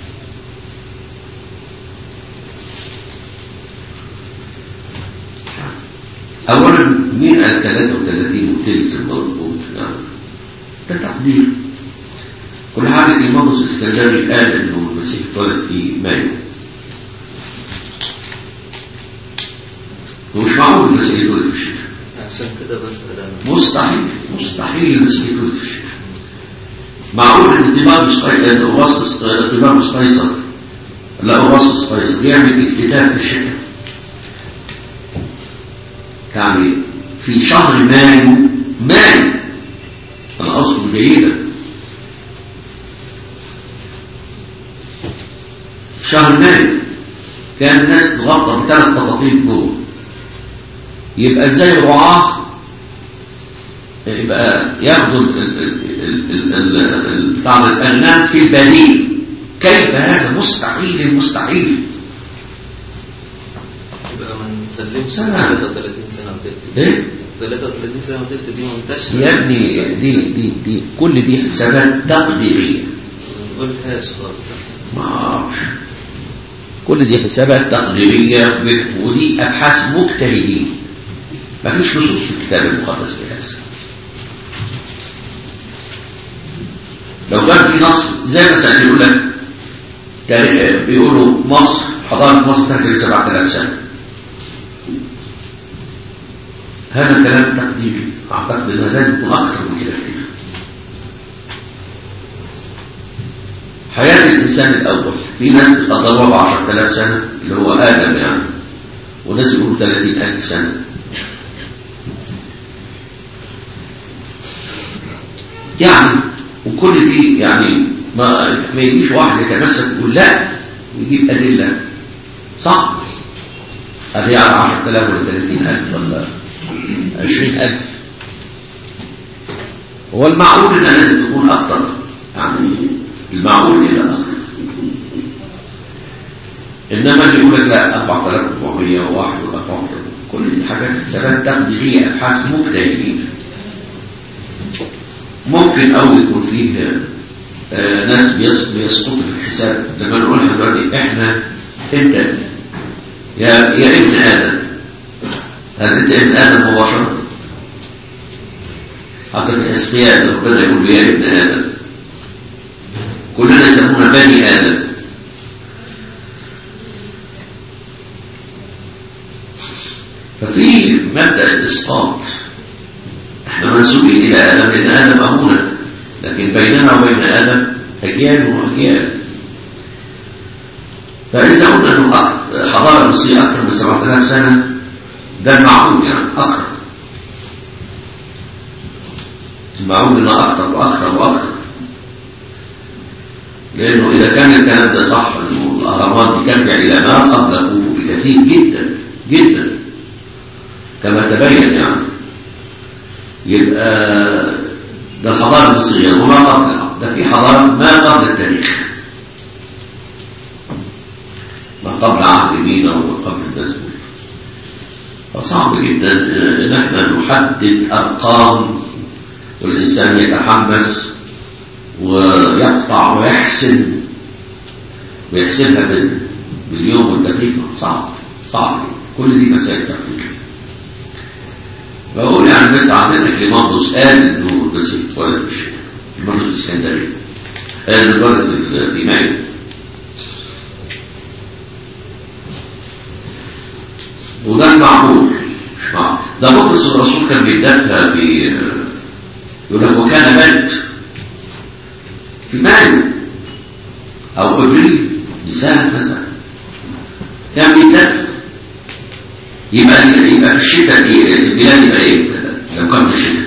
أولا مين قال 33 وتلت المضبوط نعم ده تقدير كل حاجة الإمام الاسكندري قال إنه المسيح اتولد في مايو ومش معقول المسيح يتولد في الشتاء عشان كده بسأل مستحيل مستحيل المسيح يتولد في الشتاء معقول ان تيمارس قيصر اوغسطس تيمارس قيصر لا اوغسطس قيصر يعمل اكتتاب في الشتاء يعني في شهر مايو مايو انا اذكر جيدا شهر مايو كان الناس تغطى بثلاث بطاطين جوه يبقى ازاي الرعاة يبقى ياخدوا بتاع الأغنام في البديل كيف هذا مستحيل المستحيل يبقى ما نسلمش سنة. 33 سنة وتلت ايه 33 سنة وتلت دي منتشرة يا ابني دي دي دي كل دي حسابات تقديريه ما نقولهاش خالص أحسن. ما اعرفش كل دي حسابات تقديريه ودي ابحاث مجتهدين ما فيش نصوص في الكتاب المقدس في هذا لو كان في نص زي مثلا يقول لك تاريخ- بيقولوا مصر حضاره مصر تهجر 7000 سنه هذا كلام تقديري اعتقد انه لازم يكون اكثر من كده كتير حياة الإنسان الأول في ناس بتقدروها ب 10000 سنة اللي هو آدم يعني وناس يقولوا 30000 سنة يعني وكل دي يعني ما, ما يجيش واحد يتمسك يقول لا ويجيب أدلة صح هذه على 10000 ولا 30000 ولا 20000 هو المعقول انها لازم تكون اكتر يعني المعقول كده اكتر انما اللي يقول لك لا 4401 ولا 4000 كل دي حاجات حسابات تقديريه ابحاث مجتهدين ممكن او يكون فيه آه، ناس بيس- بيسقطوا في الحساب لما نقول احنا دلوقتي احنا انت يا يا ابن ادم هل انت ابن ادم مباشره حتى في الاسقياء ربنا يقول يا ابن ادم كلنا يسمونا بني ادم ففي مبدا الاسقاط احنا منسوبين الى ادم لان ادم ابونا لكن بيننا وبين آدم أجيال وأجيال فإذا قلنا أنه أك- حضارة مصرية أكثر من 7000 سنة ده المعقول يعني أكثر المعقول أنه أكثر وأكثر وأكثر لأنه إذا كان الكلام ده صح أنه الأهرامات بترجع إلى ما قبله بكثير جدا جدا كما تبين يعني يبقى ده الحضارة المصرية وما قبلها ده في حضارة ما قبل التاريخ ما قبل عهد مينا وما قبل الناس دول. فصعب جدا ان احنا نحدد ارقام والانسان يتحمس ويقطع ويحسن ويحسبها بال- باليوم والدقيقة صعب صعب كل دي مسائل تقدير بقول يعني بس عندنا كليماندوس قال انه بس اتولد في كليماندوس الاسكندري قال انه اتولد في- في مايو وده المعقول مش معقول ده بطرس الرسول كان بيدافع في يقول لك وكان مات في مايو او ابريل نيسان مثلا كان بيدافع يبقى يبقى في الشتاء إيه؟ البلاد يبقى ايه لو كان في الشتاء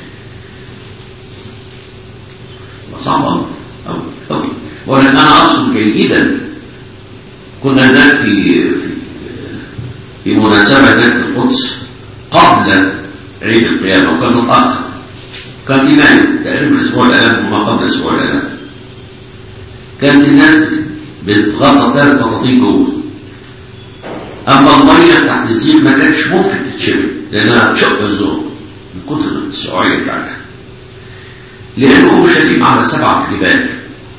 يبقى صعب قوي قوي قوي ولكن انا اذكر جيدا كنا هناك في في في مناسبة هناك في القدس قبل عيد القيامة وكان متأخر كان في مايو تقريبا الأسبوع الألام وما قبل الأسبوع الألام كانت الناس بتغطى ثلاث بطاطين جوه أما المية بتاعت الزيت ما كانتش ممكن تتشرب لأنها تشق الزور من كتر السعوية بتاعتها لأنه هو شديد على سبع جبال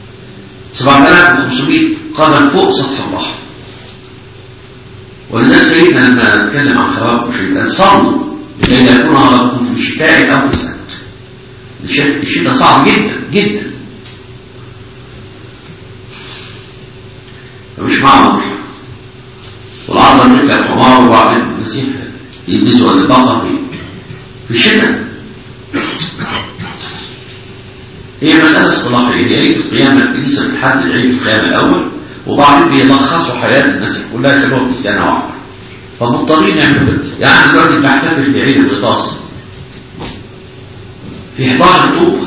7500 قدم فوق سطح البحر ولذلك سيدنا لما نتكلم عن خراب الشتاء صلوا لكي لا يكون غرقكم في الشتاء أو في السنة الشتاء الشتاء صعب جدا جدا فمش معقول والعرض مثل الحمار وبعدين المسيح يلبسوا البقر في في الشتاء هي مسألة اصطلاحية هي عيد القيامة الكنيسة بتحدد عيد القيامة الأول وبعدين بيلخصوا حياة الناس كلها كلهم في سنة واحدة فمضطرين يعملوا كده يعني دلوقتي بنحتفل في عيد الغطاس في 11 طوق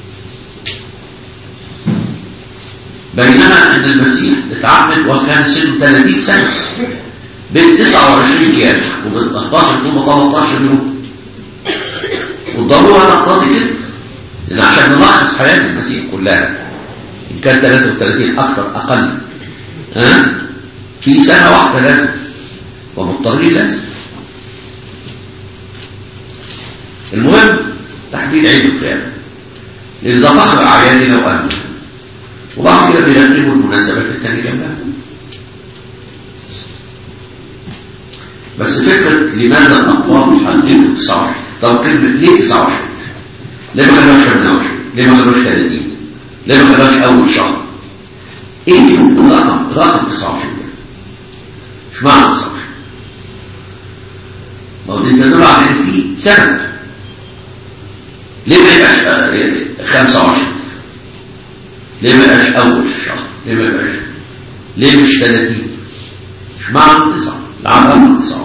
بينما ان المسيح اتعمد وكان سنه 30 سنة بين 29 جامع وبين 11 ثم 13 يوم والضرورة تقتضي كده لان عشان نلخص حياة المسيح كلها ان كان 33 اكثر اقل ها في سنة واحدة لازم ومضطرين لازم المهم تحديد عيد القيامة لأن ده فخر أعيادنا وأهلنا وبعد كده بيرتبوا المناسبات التانية جنبها بس فكرة لماذا الأقوام حددوا 19 طب كلمة ليه 19 ليه ما خلوهاش 28 ليه ما خلوهاش 30 ليه ما خلوهاش أول شهر ايه الرقم رقم 19 مش معنى 19 ما هو دي تدل على ان في سنة ليه ما يبقاش آه، 25 ليه ما يبقاش اول شهر ليه ما يبقاش ليه مش 30 مش معنى 9 العام رقم 19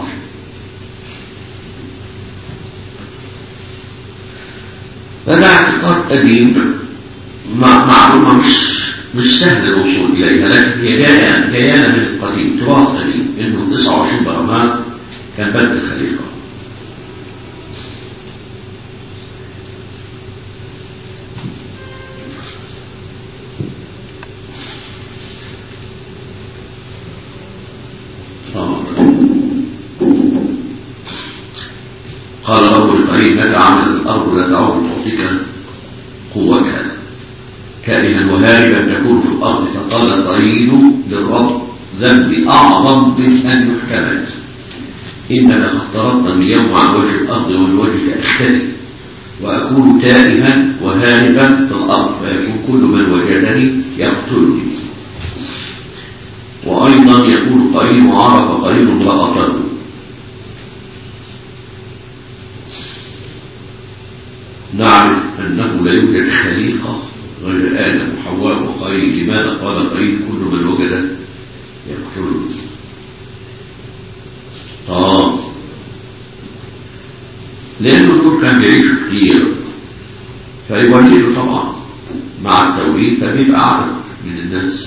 فده اعتقاد قديم مع- معلومة مش مش سهل الوصول إليها لكن هي جاية جاية من القديم تراث قديم إنه 29 برمان كان بدء الخليفة قال رب القريب متى عملت الأرض لا تعود تعطيك قوتها كارها وهاربا تكون في الأرض فقال قرين للرب ذنبي أعظم من أن يحتمل إنك قد طردتني اليوم عن وجه الأرض ومن وجهك أشتري وأكون تائها وهاربا في الأرض فيكون كل من وجدني يقتلني وأيضا يكون قرين وعرف قرين فأقله نعم أنه لا يوجد خليقة غير آدم وحواء وقايل لماذا قال قايل كل من وجد يقتله آه لأنه دول كان بيعيش كتير فيولده طبعا مع التوليد فبيبقى عدد من الناس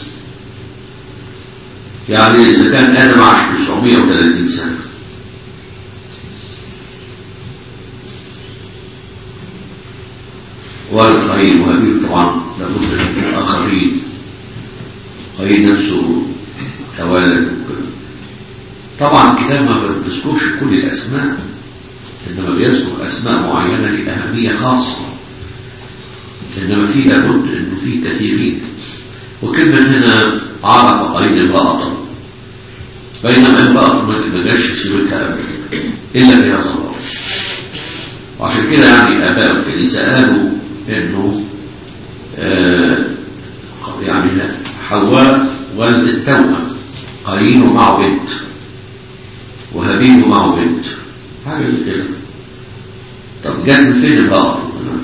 يعني إذا كان آدم عاش 930 سنة والقرين وهابيل طبعا لابد أن يكون آخرين قرين نفسه توالد وكده طبعا الكتاب ما بيذكرش كل الأسماء إنما بيذكر أسماء معينة لأهمية خاصة إنما في لابد إنه في كثيرين وكلمة هنا عرف قرين امرأة بينما امرأة ما جاش سيرتها أبدا إلا بهذا الله وعشان كده يعني آباء الكنيسة قالوا إنه آه يعني حواء ولد التوأم قرين معه بنت وهابيل معه بنت حاجة زي كده طب جت من فين الباطل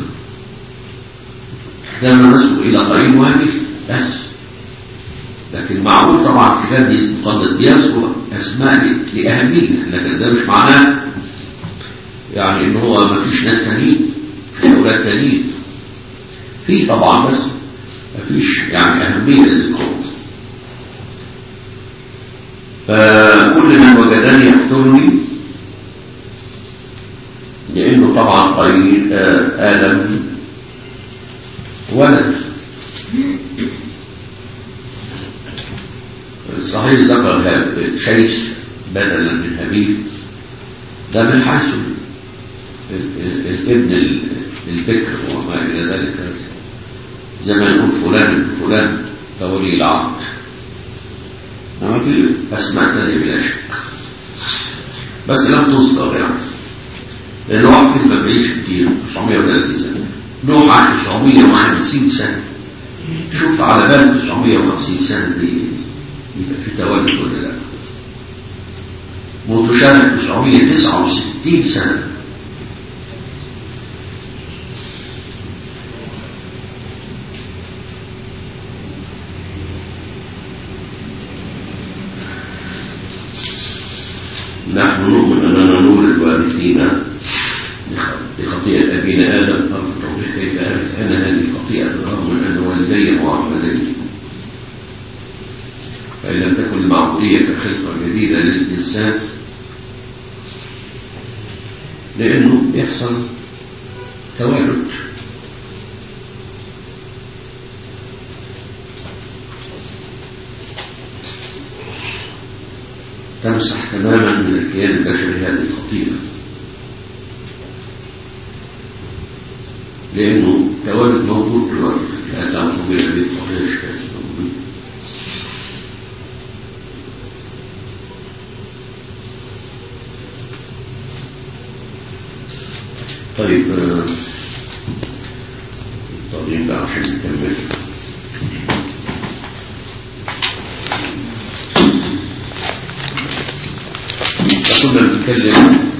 احتمال نسبه إلى قرين وهابيل بس لكن معقول طبعا الكتاب المقدس بيذكر أسماء لأهمية لكن ده مش معناه يعني إن هو ما فيش ناس تانيين في أولاد تانيين في طبعا بس ما فيش يعني أهمية للذكر فكل من وجدني يقتلني لأنه طبعا قرين آدم ولد صحيح ذكر شيس بدلا من هابيل ده من حيث الابن البكر وما إلى ذلك زي ما نقول فلان فلان فولي العهد انما في اسماء ثانيه بلا شك بس لم تصدر يعني لان واحد ما بيعيش كتير 930 سنه نوح عاش 950 سنه شوف على بال 950 سنه دي يبقى في تولد ولا لا متشابه 969 سنه نحن نؤمن أننا نولد وارثين بخطيئة أبينا آدم قبل التوضيح كيف أعرف أنا هذه الخطيئة بالرغم من أن والدي معمدين فإن لم تكن المعقولية كخلقة جديدة للإنسان لأنه يحصل توالد تمسح تماما من الكيان البشري هذه الخطيئة لأنه توالد موجود دلوقتي لا تعرفوا بين هذه الخطيئة كانت موجودة طيب طيب بقى عشان نكمل كنا بنتكلم